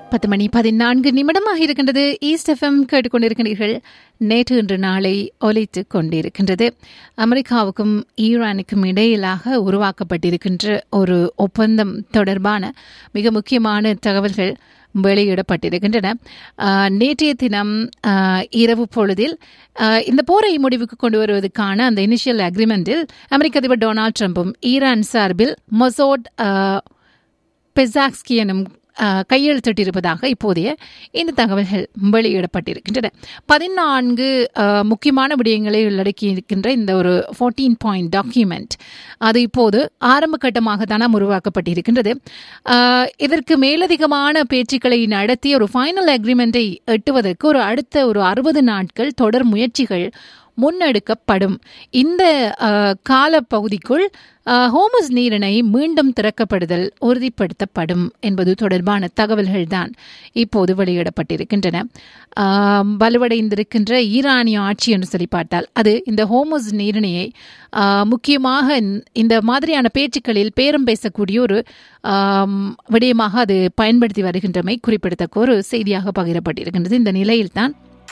பத்து மணி பதினான்கு நிமிடமாக இருக்கின்றது ஈஸ்ட் எஃப்எம் கேட்டுக்கொண்டிருக்கிறீர்கள் நேற்று இன்று நாளை ஒலித்துக் கொண்டிருக்கின்றது அமெரிக்காவுக்கும் ஈரானுக்கும் இடையிலாக உருவாக்கப்பட்டிருக்கின்ற ஒரு ஒப்பந்தம் தொடர்பான மிக முக்கியமான தகவல்கள் வெளியிடப்பட்டிருக்கின்றன ஆஹ், நேற்றைய தினம் ஆஹ், இரவு பொழுதில் ஆஹ், இந்த போரை முடிவுக்கு கொண்டு வருவதற்கான அந்த இனிஷியல் அக்ரிமெண்டில் அமெரிக்க அதிபர் டொனால்ட் ட்ரம்பும் ஈரான் சார்பில் மொசோட் ஆஹ், பெசாக்ஸ்கி எனும் அஹ், கையெழுத்திட்டிருப்பதாக இப்போதைய இந்த தகவல்கள் வெளியிடப்பட்டிருக்கின்றன பதினான்கு அஹ், முக்கியமான விடயங்களை உள்ளடக்கி இருக்கின்ற இந்த ஒரு ஃபோர்டீன் பாயிண்ட் டாக்குமெண்ட் அது இப்போது ஆரம்ப கட்டமாக தானே உருவாக்கப்பட்டிருக்கின்றது அஹ், இதற்கு மேலதிகமான பேச்சுக்களை நடத்தி ஒரு ஃபைனல் அக்ரிமெண்ட்டை எட்டுவதற்கு ஒரு அடுத்த ஒரு அறுபது நாட்கள் தொடர் முயற்சிகள் முன்னெடுக்கப்படும் இந்த அஹ், காலப்பகுதிக்குள் அஹ், ஹோமஸ் நீரிணை மீண்டும் திறக்கப்படுதல் உறுதிப்படுத்தப்படும் என்பது தொடர்பான தகவல்கள்தான் இப்போது வெளியிடப்பட்டிருக்கின்றன ஆம், வலுவடைந்திருக்கின்ற ஈரானிய ஆட்சி என்று சொல்லி பார்த்தால் அது இந்த ஹோமஸ் நீரிணையை ஆஹ், முக்கியமாக இந்த- இந்த மாதிரியான பேச்சுக்களில் பேரம் பேசக்கூடிய ஒரு ஆம், விடயமாக அது பயன்படுத்தி வருகின்றமை குறிப்பிடத்தக்க ஒரு செய்தியாக பகிரப்பட்டிருக்கின்றது இந்த நிலையில்தான்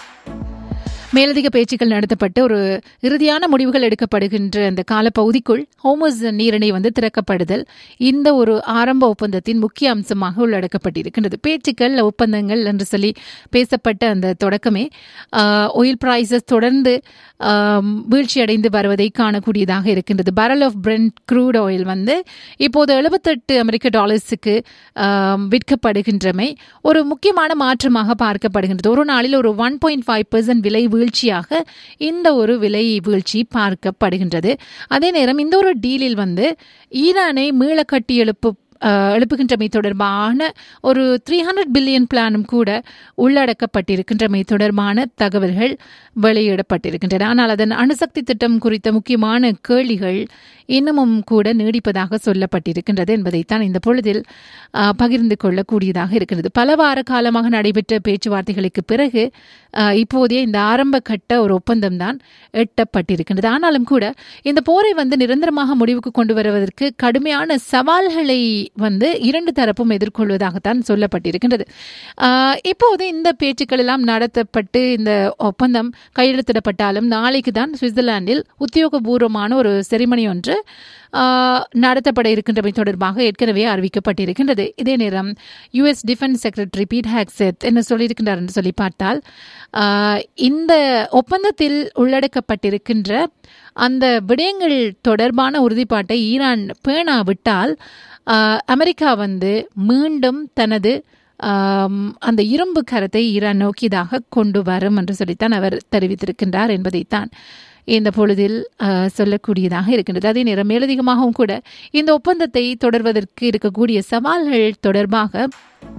மேலதிக பேச்சுக்கள் நடத்தப்பட்டு ஒரு இறுதியான முடிவுகள் எடுக்கப்படுகின்ற அந்த காலப்பகுதிக்குள் ஹோமஸ் நீரிணை வந்து திறக்கப்படுதல் இந்த ஒரு ஆரம்ப ஒப்பந்தத்தின் முக்கிய அம்சமாக உள்ளடக்கப்பட்டிருக்கின்றது பேச்சுக்கள் ஒப்பந்தங்கள் என்று சொல்லி பேசப்பட்ட அந்த தொடக்கமே ஆயில் பிரைசஸ் தொடர்ந்து ஆம், வீழ்ச்சியடைந்து வருவதை காணக்கூடியதாக இருக்கின்றது பரல் ஆஃப் பிரெண்ட் க்ரூட் ஆயில் வந்து இப்போது எழுபத்தெட்டு அமெரிக்க டாலர்ஸுக்கு ஆம், விற்கப்படுகின்றமை ஒரு முக்கியமான மாற்றமாக பார்க்கப்படுகின்றது ஒரு நாளில் ஒரு ஒன் பாயிண்ட் ஃபைவ் விலை வீழ்ச்சியாக இந்த ஒரு விலை வீழ்ச்சி பார்க்கப்படுகின்றது அதே நேரம் இந்த ஒரு டீலில் வந்து ஈரானை மீள கட்டி எழுப்பு அஹ், எழுப்புகின்றமை தொடர்பான ஒரு த்ரீ ஹண்ட்ரட் பில்லியன் பிளானும் கூட உள்ளடக்கப்பட்டிருக்கின்றமை தொடர்பான தகவல்கள் வெளியிடப்பட்டிருக்கின்றன ஆனால் அதன் அணுசக்தி திட்டம் குறித்த முக்கியமான கேள்விகள் இன்னமும் கூட நீடிப்பதாக சொல்லப்பட்டிருக்கின்றது என்பதைத்தான் இந்த பொழுதில் அஹ், பகிர்ந்து கொள்ளக்கூடியதாக இருக்கிறது பல வார காலமாக நடைபெற்ற பேச்சுவார்த்தைகளுக்கு பிறகு அஹ், இப்போதைய இந்த ஆரம்ப கட்ட ஒரு ஒப்பந்தம் தான் எட்டப்பட்டிருக்கின்றது ஆனாலும் கூட இந்த போரை வந்து நிரந்தரமாக முடிவுக்கு கொண்டு வருவதற்கு கடுமையான சவால்களை வந்து இரண்டு தரப்பும் எதிர்கொள்வதாகத்தான் சொல்லப்பட்டிருக்கின்றது ஆஹ் இப்போது இந்த பேச்சுக்கள் எல்லாம் நடத்தப்பட்டு இந்த ஒப்பந்தம் கையெழுத்திடப்பட்டாலும் நாளைக்கு தான் சுவிட்சர்லாந்தில் உத்தியோகபூர்வமான ஒரு செரிமனி ஒன்று ஆஹ் நடத்தப்பட இருக்கின்றமை தொடர்பாக ஏற்கனவே அறிவிக்கப்பட்டிருக்கின்றது இதே நேரம் US defence secretary Pete Hegseth என்ன சொல்லியிருக்கின்றார் என்று சொல்லி பார்த்தால் ஆஹ் இந்த ஒப்பந்தத்தில் உள்ளடக்கப்பட்டிருக்கின்ற அந்த விடயங்கள் தொடர்பான உறுதிப்பாட்டை ஈரான் பேணாவிட்டால் ஆஹ் அமெரிக்கா வந்து மீண்டும் தனது ஆம், அந்த இரும்பு கரத்தை ஈரான் நோக்கியதாக கொண்டு வரும் என்று சொல்லித்தான் அவர் தெரிவித்திருக்கின்றார் என்பதைத்தான் இந்த பொழுதில் ஆஹ், சொல்லக்கூடியதாக இருக்கின்றது அதே நேரம் மேலதிகமாகவும் கூட இந்த ஒப்பந்தத்தை தொடர்வதற்கு இருக்கக்கூடிய சவால்கள் தொடர்பாக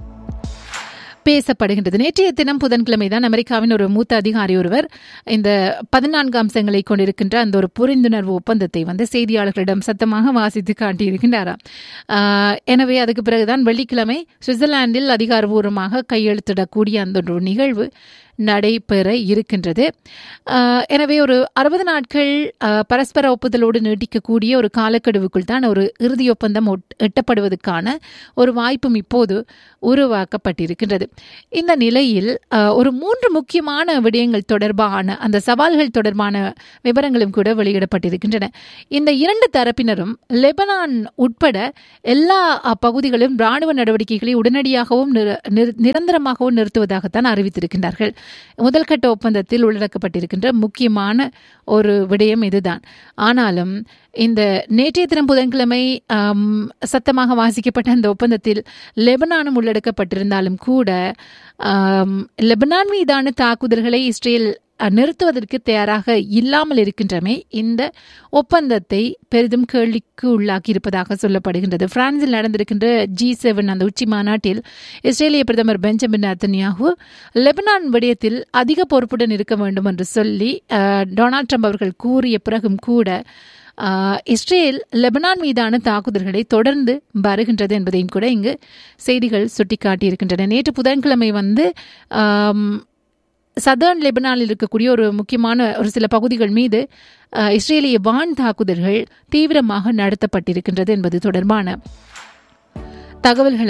பேசப்படுகின்றது நேற்றைய தினம் புதன்கிழமை தான் அமெரிக்காவின் ஒரு மூத்த அதிகாரி ஒருவர் இந்த பதினான்கு அம்சங்களை கொண்டிருக்கின்ற அந்த ஒரு புரிந்துணர்வு ஒப்பந்தத்தை வந்து செய்தியாளர்களிடம் சத்தமாக வாசித்து காட்டியிருக்கின்றாராம் ஆஹ், எனவே அதுக்கு பிறகுதான் வெள்ளிக்கிழமை சுவிட்சர்லாந்தில் அதிகாரபூர்வமாக கையெழுத்திடக்கூடிய அந்த ஒரு நிகழ்வு நடைபெற இருக்கின்றது ஆஹ், எனவே ஒரு அறுபது நாட்கள் ஆஹ், பரஸ்பர ஒப்புதலோடு நீட்டிக்கக்கூடிய ஒரு காலக்கெடுவுக்குள் தான் ஒரு இறுதி ஒப்பந்தம் ஒட்- எட்டப்படுவதற்கான ஒரு வாய்ப்பும் இப்போது உருவாக்கப்பட்டிருக்கின்றது இந்த நிலையில் ஆஹ், ஒரு மூன்று முக்கியமான விடயங்கள் தொடர்பான அந்த சவால்கள் தொடர்பான விவரங்களும் கூட வெளியிடப்பட்டிருக்கின்றன இந்த இரண்டு தரப்பினரும் லெபனான் உட்பட எல்லா அஹ், பகுதிகளிலும் ராணுவ நடவடிக்கைகளை உடனடியாகவும் நிர- நிர- நிரந்தரமாகவும் நிறுத்துவதாகத்தான் அறிவித்திருக்கின்றார்கள் முதல் கட்ட ஒப்பந்தத்தில் உள்ளடக்கப்பட்டிருக்கின்ற முக்கியமான ஒரு விடயம் இதுதான் ஆனாலும் இந்த நேற்றைய தினம் புதன்கிழமை ஆம், சத்தமாக வாசிக்கப்பட்ட அந்த ஒப்பந்தத்தில் லெபனானும் உள்ளடக்கப்பட்டிருந்தாலும் கூட ஆம், லெபனான் மீதான தாக்குதல்களை இஸ்ரேல் அஹ், நிறுத்துவதற்கு தயாராக இல்லாமல் இருக்கின்றமை இந்த ஒப்பந்தத்தை பெரிதும் கேள்விக்கு உள்ளாக்கி இருப்பதாக சொல்லப்படுகின்றது பிரான்சில் நடந்திருக்கின்ற ஜி செவன் அந்த உச்சி மாநாட்டில் இஸ்ரேலிய பிரதமர் பெஞ்சமின் நத்தன்யாகு லெபனான் விடயத்தில் அதிக பொறுப்புடன் இருக்க வேண்டும் என்று சொல்லி அஹ், டொனால்ட் ட்ரம்ப் அவர்கள் கூறிய பிறகும் கூட ஆஹ், இஸ்ரேல் லெபனான் மீதான தாக்குதல்களை தொடர்ந்து வருகின்றது என்பதையும் கூட இங்கு செய்திகள் சுட்டிக்காட்டியிருக்கின்றன நேற்று புதன்கிழமை வந்து ஆம், சதர்ன் லெபனானில் இருக்கக்கூடிய ஒரு முக்கியமான ஒரு சில பகுதிகள் மீது அஹ், இஸ்ரேலிய வான் தாக்குதல்கள் தீவிரமாக நடத்தப்பட்டிருக்கின்றது என்பது தொடர்பான தகவல்களும்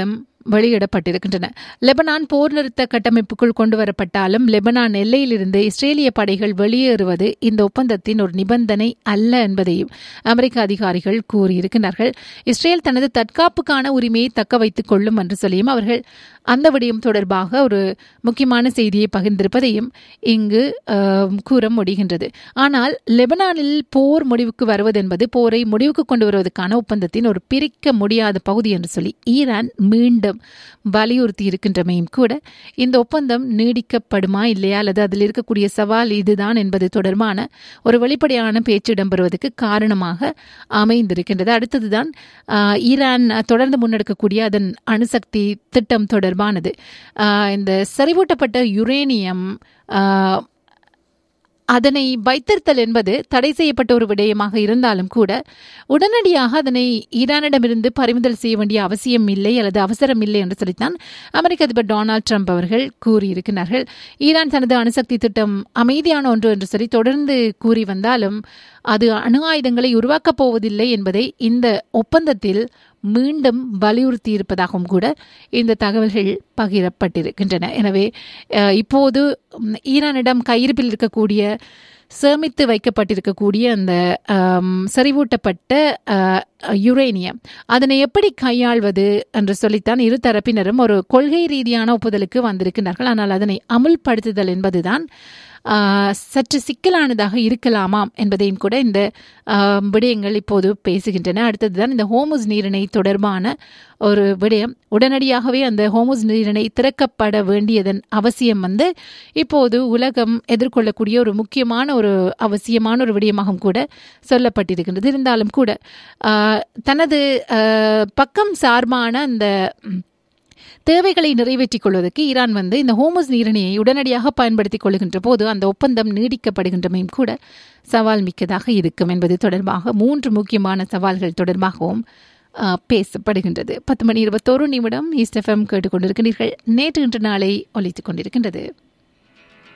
வெளியிடப்பட்டிருக்கின்றன லெபனான் போர் நிறுத்த கட்டமைப்புக்குள் கொண்டு வரப்பட்டாலும் லெபனான் எல்லையிலிருந்து இஸ்ரேலிய படைகள் வெளியேறுவது இந்த ஒப்பந்தத்தின் ஒரு நிபந்தனை அல்ல என்பதையும் அமெரிக்க அதிகாரிகள் கூறியிருக்கிறார்கள் இஸ்ரேல் தனது தற்காப்புக்கான உரிமையை தக்க வைத்துக் கொள்ளும் என்று சொல்லியும் அவர்கள் அந்த விடயம் தொடர்பாக ஒரு முக்கியமான செய்தியை பகிர்ந்திருப்பதையும் இங்கு கூற முடிகின்றது ஆனால் லெபனானில் போர் முடிவுக்கு வருவது என்பது போரை முடிவுக்கு கொண்டு வருவதற்கான ஒப்பந்தத்தின் ஒரு பிரிக்க முடியாத பகுதி என்று சொல்லி ஈரான் மீண்டும் வலியுறுத்தி இருக்கின்றமையும் கூட இந்த ஒப்பந்தம் நீடிக்கப்படுமா இல்லையா அல்லது அதில் இருக்கக்கூடிய சவால் இதுதான் என்பது தொடர்பான ஒரு வெளிப்படையான பேச்சு இடம்பெறுவதற்கு காரணமாக அமைந்திருக்கின்றது அடுத்ததுதான் ஈரான் தொடர்ந்து முன்னெடுக்கக்கூடிய அதன் அணுசக்தி திட்டம் தொடர்பானது இந்த செறிவூட்டப்பட்ட யுரேனியம் அதனை வைத்திருத்தல் என்பது தடை செய்யப்பட்ட ஒரு விடயமாக இருந்தாலும் கூட உடனடியாக அதனை ஈரானிடமிருந்து பறிமுதல் செய்ய வேண்டிய அவசியம் இல்லை அல்லது அவசரம் இல்லை என்று சொல்லித்தான் அமெரிக்க அதிபர் டொனால்டு ட்ரம்ப் அவர்கள் கூறியிருக்கிறார்கள் ஈரான் தனது அணுசக்தி திட்டம் அமைதியான ஒன்று என்று சொல்லி தொடர்ந்து கூறி வந்தாலும் அது அணு ஆயுதங்களை உருவாக்கப் போவதில்லை என்பதை இந்த ஒப்பந்தத்தில் மீண்டும் வலியுறுத்தி இருப்பதாகவும் கூட இந்த தகவல்கள் பகிரப்பட்டிருக்கின்றன எனவே இப்போது ஈரானிடம் கையிருப்பில் இருக்கக்கூடிய சேமித்து வைக்கப்பட்டிருக்கக்கூடிய அந்த செறிவூட்டப்பட்ட யுரேனியம் அதனை எப்படி கையாள்வது என்று சொல்லித்தான் இரு தரப்பினரும் ஒரு கொள்கை ரீதியான ஒப்புதலுக்கு வந்திருக்கிறார்கள் ஆனால் அதனை அமுல்படுத்துதல் என்பதுதான் சற்று சிக்கலானதாக இருக்கலாமாம் என்பதையும் கூட இந்த விடயங்கள் இப்போது பேசுகின்றன அடுத்ததுதான் இந்த ஹோமுஸ் நீரிணை தொடர்பான ஒரு விடயம் உடனடியாகவே அந்த ஹோமுஸ் நீரிணை திறக்கப்பட வேண்டியதன் அவசியம் வந்து இப்போது உலகம் எதிர்கொள்ளக்கூடிய ஒரு முக்கியமான ஒரு அவசியமான ஒரு விடயமாகவும் கூட சொல்லப்பட்டிருக்கின்றது இருந்தாலும் கூட தனது பக்கம் சார்பான அந்த தேவைகளை நிறைவேற்றிக் கொள்வதற்கு ஈரான் வந்து இந்த ஹோமஸ் நீரிணையை உடனடியாக பயன்படுத்திக் கொள்கின்ற போது அந்த ஒப்பந்தம் நீடிக்கப்படுகின்றமையும் கூட சவால் மிக்கதாக இருக்கும் என்பது தொடர்பாக மூன்று முக்கியமான சவால்கள் தொடர்பாகவும் பேசப்படுகின்றது பத்து மணி இருபத்தோரு நிமிடம் ஈஸ்ட் எஃப்எம் கேட்டுக்கொண்டிருக்கிறீர்கள் நேற்று இன்று நாளை ஒலித்துக் கொண்டிருக்கின்றது